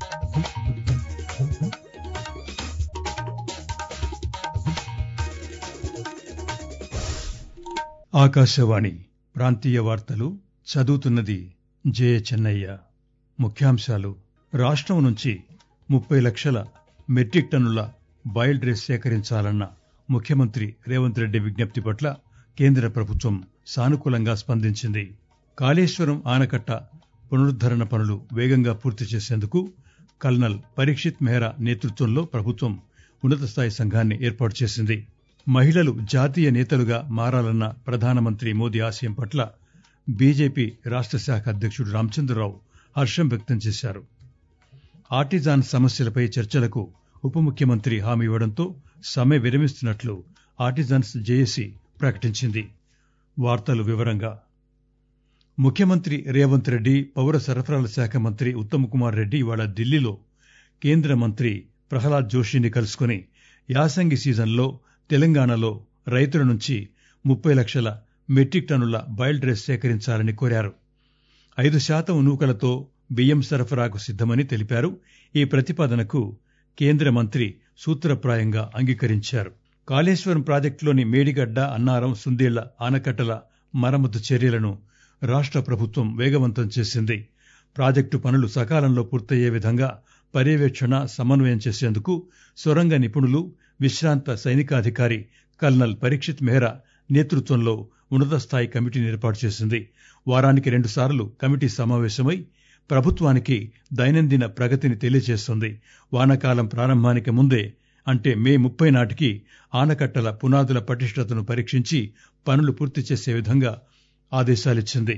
ఆకాశవాణి ప్రాంతీయ వార్తలు చదువుతున్నది జే చెన్నయ్య ముఖ్యాంశాలు రాష్టం నుంచి ముప్పై లక్షల మెట్రిక్ టన్నుల బాయిల్డ్ రైస్ సేకరించాలన్న ముఖ్యమంత్రి రేవంత్ రెడ్డి విజ్ఞప్తి పట్ల కేంద్ర ప్రభుత్వం సానుకూలంగా స్పందించింది కాళేశ్వరం ఆనకట్ట పునరుద్దరణ పనులు వేగంగా పూర్తి చేసేందుకు కల్నల్ పరీక్షిత్ మెహ్రా నేతృత్వంలో ప్రభుత్వం ఉన్నతస్థాయి సంఘాన్ని ఏర్పాటు చేసింది మహిళలు జాతీయ నేతలుగా మారాలన్న ప్రధానమంత్రి మోదీ ఆశయం పట్ల బీజేపీ రాష్ట శాఖ అధ్యక్షుడు రామచంద్రరావు హర్షం వ్యక్తం చేశారు ఆర్టిజాన్ సమస్యలపై చర్చలకు ఉప ముఖ్యమంత్రి హామీ ఇవ్వడంతో సమ్మె విరమిస్తున్నట్లు ఆర్టిజాన్స్ జేఏసీ ప్రకటించింది వార్తలు వివరంగా ముఖ్యమంత్రి రేవంత్ రెడ్డి పౌర సరఫరాల శాఖ మంత్రి ఉత్తమ్ కుమార్ రెడ్డి ఇవాళ ఢిల్లీలో కేంద్ర మంత్రి ప్రహ్లాద్ జోషిని కలుసుకుని యాసంగి సీజన్లో తెలంగాణలో రైతుల నుంచి ముప్పై లక్షల మెట్రిక్ టన్నుల బాయిల్డ్ రైస్ సేకరించాలని కోరారు ఐదు శాతం నూకలతో బియ్యం సరఫరాకు సిద్దమని తెలిపారు ఈ ప్రతిపాదనకు కేంద్ర మంత్రి సూత్రప్రాయంగా అంగీకరించారు కాళేశ్వరం ప్రాజెక్టులోని మేడిగడ్డ అన్నారం సుందేళ్ల ఆనకట్టల మరమ్మతు చర్యలను రాష్ట ప్రభుత్వం వేగవంతం చేసింది ప్రాజెక్టు పనులు సకాలంలో పూర్తయ్యే విధంగా పర్యవేక్షణ సమన్వయం చేసేందుకు సొరంగ నిపుణులు విశ్రాంత సైనికాధికారి కల్నల్ పరీక్షిత్ మెహ్రా నేతృత్వంలో ఉన్నతస్థాయి కమిటీని ఏర్పాటు చేసింది వారానికి రెండుసార్లు కమిటీ సమావేశమై ప్రభుత్వానికి దైనందిన ప్రగతిని తెలియజేస్తుంది వానాకాలం ప్రారంభానికి ముందే అంటే మే ముప్పై నాటికి ఆనకట్టల పునాదుల పటిష్టతను పరీక్షించి పనులు పూర్తి చేసే విధంగా ఆదేశాలిచ్చింది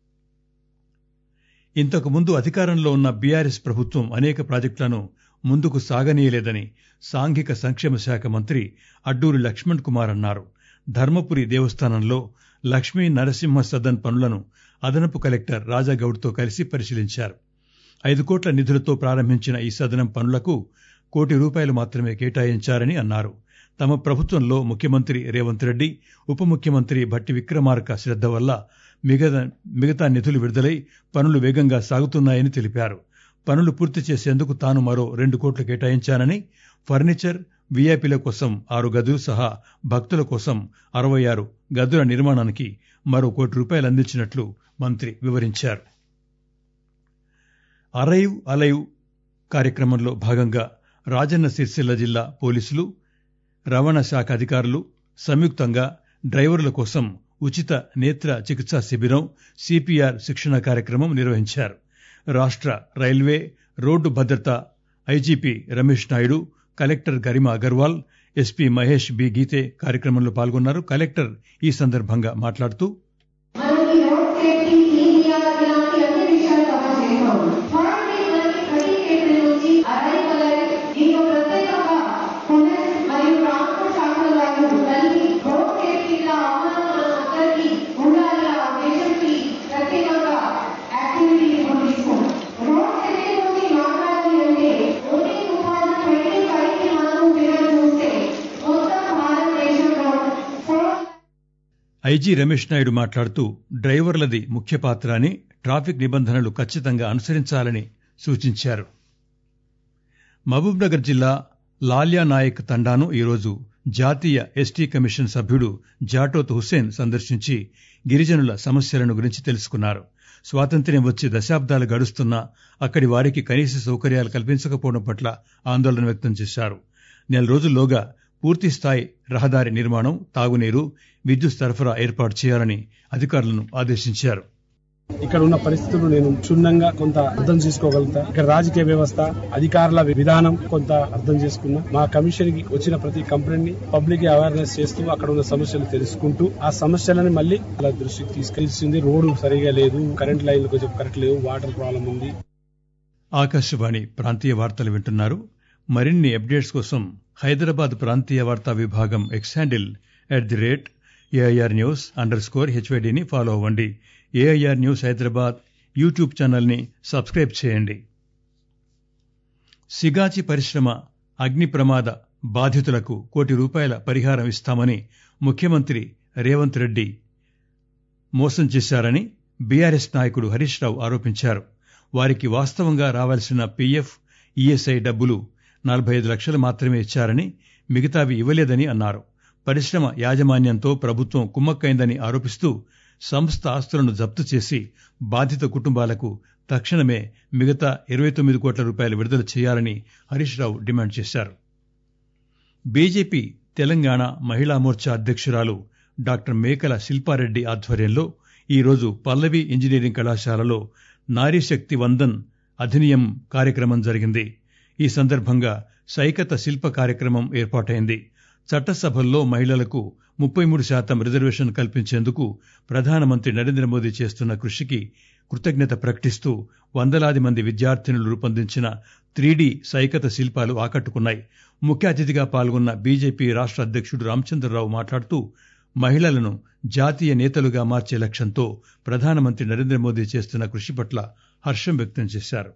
ఇంతకు ముందు అధికారంలో ఉన్న బీఆర్ఎస్ ప్రభుత్వం అనేక ప్రాజెక్టులను ముందుకు సాగనీయలేదని సాంఘిక సంక్షేమ శాఖ మంత్రి అడ్డూరి లక్ష్మణ్ కుమార్ అన్నారు ధర్మపురి దేవస్థానంలో లక్ష్మీ నరసింహ సదన్ పనులను అదనపు కలెక్టర్ రాజాగౌడ్తో కలిసి పరిశీలించారు ఐదు కోట్ల నిధులతో ప్రారంభించిన ఈ సదనం పనులకు కోటి రూపాయలు మాత్రమే కేటాయించారని అన్నారు తమ ప్రభుత్వంలో ముఖ్యమంత్రి రేవంత్ రెడ్డి ఉప ముఖ్యమంత్రి భట్టి విక్రమార్క శ్రద్ద వల్ల మిగతా మిగతా నిధులు విడుదలై పనులు వేగంగా సాగుతున్నాయని తెలిపారు పనులు పూర్తి చేసేందుకు తాను మరో రెండు కోట్లు కేటాయించానని ఫర్నిచర్ వీఐపీల కోసం ఆరు గదులు సహా భక్తుల కోసం అరవై ఆరు గదుల నిర్మాణానికి మరో కోటి రూపాయలు అందించినట్లు మంత్రి వివరించారు అరైవ్ అలైవ్ కార్యక్రమంలో భాగంగా రాజన్న సిరిసిల్ల జిల్లా పోలీసులు రవాణా శాఖ అధికారులు సంయుక్తంగా డ్రైవర్ల కోసం ఉచిత నేత్ర చికిత్సా శిబిరం సిపిఆర్ శిక్షణ కార్యక్రమం నిర్వహించారు రాష్ట్ర రైల్వే రోడ్డు భద్రత IGP Ramesh Naidu collector Garima Agarwal SP Mahesh B Geete కార్యక్రమంలో పాల్గొన్నారు కలెక్టర్ ఈ సందర్భంగా మాట్లాడుతూ మనకి రోడ్ సేఫ్టీ ఈఆర్ ఇలాంటి అన్ని విషయాలు కవర్ చేసాం చూడండి మనకి ప్రతి కేబుల్ నుంచి అరైవల్ దీంట్లో ప్రత్యేకంగా పోలీస్ మరియు ట్రాన్స్పోర్ట్ శాఖల వారు కలిసి రోడ్ సేఫ్టీగా అమలు అందరికీ ఉండాలి ఆ ఉద్దేశంకి ప్రత్యేకంగా యాక్టివిటీ ఇప్పుడు తీసుకున్నాం రోడ్ సేఫ్టీ గురించి మాట్లాడాలి అంటే only two thousand twenty five కి మనము ఫిగర్ చూస్తే మొత్తం భారతదేశంలో ఫోర్ ఐజీ రమేష్ నాయుడు మాట్లాడుతూ డ్రైవర్లది ముఖ్య పాత్ర అని ట్రాఫిక్ నిబంధనలు ఖచ్చితంగా అనుసరించాలని సూచించారు మహబూబ్నగర్ జిల్లా లాల్యా నాయక్ తండాను ఈరోజు జాతీయ ఎస్టీ కమిషన్ సభ్యుడు జాటోత్ హుస్సేన్ సందర్శించి గిరిజనుల సమస్యలను గురించి తెలుసుకున్నారు స్వాతంత్ర్యం వచ్చి దశాబ్దాలు గడుస్తున్నా అక్కడి వారికి కనీస సౌకర్యాలు కల్పించకపోవడం పట్ల ఆందోళన వ్యక్తం చేశారు నెల రోజుల్లోగా పూర్తి స్థాయి రహదారి నిర్మాణం తాగునీరు విద్యుత్ సరఫరా ఏర్పాటు చేయాలని అధికారులను ఆదేశించారు ఇక్కడ ఉన్న పరిస్థితులు నేను క్షుణ్ణంగా కొంత అర్థం చేసుకోగలుగుతా ఇక్కడ రాజకీయ వ్యవస్థ అధికారుల విధానం కొంత అర్థం చేసుకున్నా మా కమిషన్ కి వచ్చిన ప్రతి కంప్లైంట్ ని పబ్లిక్ అవేర్నెస్ చేస్తూ అక్కడ ఉన్న సమస్యలు తెలుసుకుంటూ ఆ సమస్యలను మళ్ళీ వాళ్ళ దృష్టికి తీసుకెళ్తుంది రోడ్డు సరిగా లేదు కరెంట్ లైన్లు కొంచెం కరెక్ట్ లేవు వాటర్ ప్రాబ్లం ఉంది ఆకాశవాణి ప్రాంతీయ వార్తలు వింటున్నారు మరిన్ని అప్డేట్స్ కోసం హైదరాబాద్ ప్రాంతీయ వార్తా విభాగం X handle at the rate AIR news underscore హెచ్వైడిని ఫాలో అవ్వండి ఏఐఆర్ న్యూస్ హైదరాబాద్ యూట్యూబ్ ఛానల్ని సబ్స్క్రైబ్ చేయండి సిగాచి పరిశ్రమ అగ్ని ప్రమాద బాధితులకు కోటి రూపాయల పరిహారం ఇస్తామని ముఖ్యమంత్రి రేవంత్ రెడ్డి మోసం చేశారని బీఆర్ఎస్ నాయకుడు హరీష్ రావు ఆరోపించారు వారికి వాస్తవంగా రావాల్సిన పీఎఫ్ ఈఎస్ఐ డబ్బులు నలభై ఐదు లక్షలు మాత్రమే ఇచ్చారని మిగతావి ఇవ్వలేదని అన్నారు పరిశ్రమ యాజమాన్యంతో ప్రభుత్వం కుమ్మక్కైందని ఆరోపిస్తూ సంస్థ ఆస్తులను జప్తు చేసి బాధిత కుటుంబాలకు తక్షణమే మిగతా ఇరవై తొమ్మిది కోట్ల రూపాయలు విడుదల చేయాలని హరీష్ రావు డిమాండ్ చేశారు బీజేపీ తెలంగాణ మహిళా మోర్చా అధ్యక్షురాలు డాక్టర్ మేకల శిల్పారెడ్డి ఆధ్వర్యంలో ఈరోజు పల్లవి ఇంజనీరింగ్ కళాశాలలో నారీశక్తి వందన్ అధినియం కార్యక్రమం జరిగింది ఈ సందర్భంగా సైకత శిల్ప కార్యక్రమం ఏర్పాటైంది చట్టసభల్లో మహిళలకు ముప్పై మూడు శాతం రిజర్వేషన్ కల్పించేందుకు ప్రధానమంత్రి నరేంద్ర మోదీ చేస్తున్న కృషికి కృతజ్ఞత ప్రకటిస్తూ వందలాది మంది విద్యార్థినులు రూపొందించిన త్రీడీ సైకత శిల్పాలు ఆకట్టుకున్నాయి ముఖ్య అతిథిగా పాల్గొన్న బీజేపీ రాష్ట్ర అధ్యక్షుడు రామచంద్రరావు మాట్లాడుతూ మహిళలను జాతీయ నేతలుగా మార్చే లక్ష్యంతో ప్రధానమంత్రి నరేంద్ర మోదీ చేస్తున్న కృషి పట్ల హర్షం వ్యక్తం చేశారు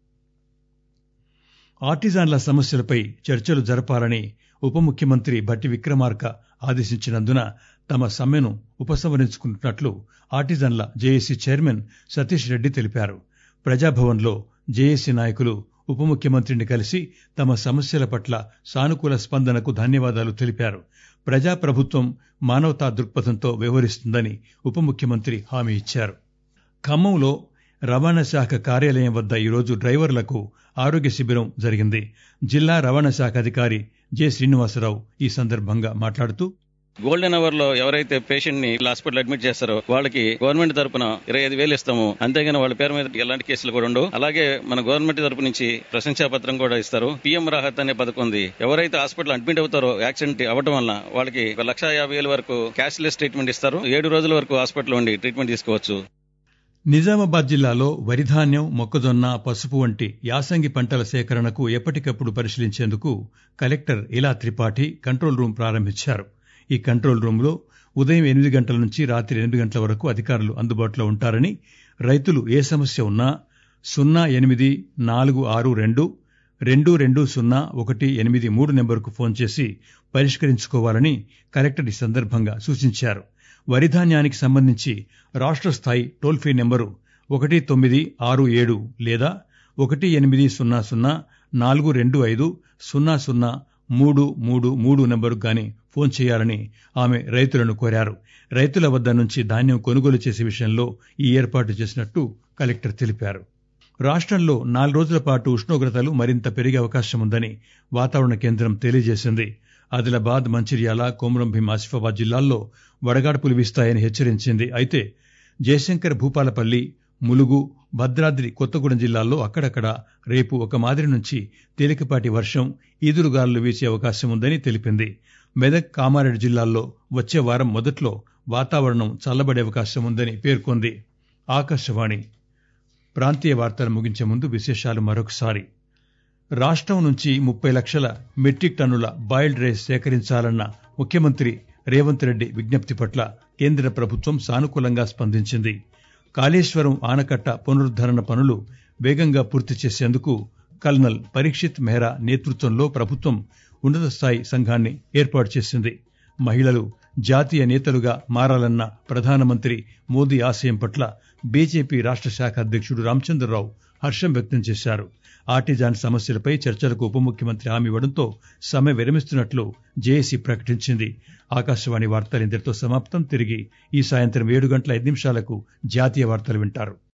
ఆర్టిజాన్ల సమస్యలపై చర్చలు జరపాలని ఉప ముఖ్యమంత్రి భట్టి విక్రమార్క ఆదేశించినందున తమ సమ్మెను ఉపసంహరించుకున్నట్లు ఆర్టిజన్ల జేఏసీ చైర్మన్ సతీష్ రెడ్డి తెలిపారు ప్రజాభవన్లో జేఏసీ నాయకులు ఉప ముఖ్యమంత్రిని కలిసి తమ సమస్యల పట్ల సానుకూల స్పందనకు ధన్యవాదాలు తెలిపారు ప్రజాప్రభుత్వం మానవతా దృక్పథంతో వ్యవహరిస్తుందని ఉప ముఖ్యమంత్రి హామీ ఇచ్చారు ఖమ్మంలో రవాణా శాఖ కార్యాలయం వద్ద ఈరోజు డ్రైవర్లకు ఆరోగ్య శిబిరం జరిగింది జిల్లా రవాణా శాఖ అధికారి జె శ్రీనివాసరావు ఈ సందర్భంగా మాట్లాడుతూ గోల్డెన్ అవర్ లో ఎవరైతే పేషెంట్ ని హాస్పిటల్ అడ్మిట్ చేస్తారో వాళ్ళకి గవర్నమెంట్ తరపున ఇరవై ఐదు వేలు ఇస్తాము అంతేగాని వాళ్ళ పేరు మీద ఎలాంటి కేసులు కూడా ఉండవు అలాగే మన గవర్నమెంట్ తరపు నుంచి ప్రశంసా పత్రం కూడా ఇస్తారు పిఎం రాహత్ అనే పథకం ఉంది ఎవరైతే హాస్పిటల్ అడ్మిట్ అవుతారో యాక్సిడెంట్ అవ్వడం వల్ల వాళ్ళకి ఒక లక్ష యాభై వేల వరకు క్యాష్లెస్ ట్రీట్మెంట్ ఇస్తారు ఏడు రోజుల వరకు హాస్పిటల్ ఉండి ట్రీట్మెంట్ తీసుకోవచ్చు నిజామాబాద్ జిల్లాలో వరిధాన్యం మొక్కజొన్న పసుపు వంటి యాసంగి పంటల సేకరణకు ఎప్పటికప్పుడు పరిశీలించేందుకు కలెక్టర్ ఇలా త్రిపాఠి కంట్రోల్ రూమ్ ప్రారంభించారు ఈ కంట్రోల్ రూంలో ఉదయం ఎనిమిది గంటల నుంచి రాత్రి ఎనిమిది గంటల వరకు అధికారులు అందుబాటులో ఉంటారని రైతులు ఏ సమస్య ఉన్నా సున్నా ఎనిమిది నాలుగు ఆరు రెండు రెండు రెండు సున్నా ఒకటి ఎనిమిది మూడు నెంబర్కు ఫోన్ చేసి పరిష్కరించుకోవాలని కలెక్టర్ ఈ సందర్భంగా సూచించారు వరిధాన్యానికి సంబంధించి రాష్ట్ర స్థాయి టోల్ ఫ్రీ నెంబరు ఒకటి తొమ్మిది ఆరు ఏడు లేదా ఒకటి ఎనిమిది సున్నా సున్నా నాలుగు రెండు ఐదు సున్నా సున్నా మూడు మూడు మూడు నెంబరుకు గాని ఫోన్ చేయాలని ఆమె రైతులను కోరారు రైతుల వద్ద నుంచి ధాన్యం కొనుగోలు చేసే విషయంలో ఈ ఏర్పాటు చేసినట్టు కలెక్టర్ తెలిపారు రాష్ట్రంలో నాలుగు రోజుల పాటు ఉష్ణోగ్రతలు మరింత పెరిగే అవకాశం ఉందని వాతావరణ కేంద్రం తెలియజేసింది ఆదిలాబాద్ మంచిర్యాల కొమరంభీం ఆసిఫాబాద్ జిల్లాల్లో వడగాడ్పులు వీస్తాయని హెచ్చరించింది అయితే జయశంకర్ భూపాలపల్లి ములుగు భద్రాద్రి కొత్తగూడెం జిల్లాల్లో అక్కడక్కడ రేపు ఒక మాదిరి నుంచి తేలికపాటి వర్షం ఈదురుగాలులు వీచే అవకాశం ఉందని తెలిపింది మెదక్ కామారెడ్డి జిల్లాల్లో వచ్చే వారం మొదట్లో వాతావరణం చల్లబడే అవకాశం ఉందని పేర్కొంది ఆకాశవాణి ప్రాంతీయ వార్తలు ముగించే ముందు విశేషాలు మరొకసారి రాష్ట్రం నుంచి ముప్పై లక్షల మెట్రిక్ టన్నుల బాయిల్డ్ రైస్ సేకరించాలన్న ముఖ్యమంత్రి రేవంత్ రెడ్డి విజ్ఞప్తి పట్ల కేంద్ర ప్రభుత్వం సానుకూలంగా స్పందించింది కాళేశ్వరం ఆనకట్ట పునరుద్దరణ పనులు వేగంగా పూర్తి చేసేందుకు కల్నల్ పరీక్షిత్ మెహ్రా నేతృత్వంలో ప్రభుత్వం ఉన్నత స్థాయి సంఘాన్ని ఏర్పాటు చేసింది మహిళలు జాతీయ నేతలుగా మారాలన్న ప్రధానమంత్రి మోదీ ఆశయం పట్ల బీజేపీ రాష్ట్ర శాఖ అధ్యక్షుడు రామచంద్రరావు హర్షం వ్యక్తం చేశారు ఆర్టిజాన్ సమస్యలపై చర్చలకు ఉప ముఖ్యమంత్రి హామీ ఇవ్వడంతో సమ్మె విరమిస్తున్నట్లు జేఏసీ ప్రకటించింది ఆకాశవాణి వార్తలు ఇంతటితో సమాప్తం తిరిగి ఈ సాయంత్రం ఏడు గంటల ఐదు నిమిషాలకు జాతీయ వార్తలు వింటారు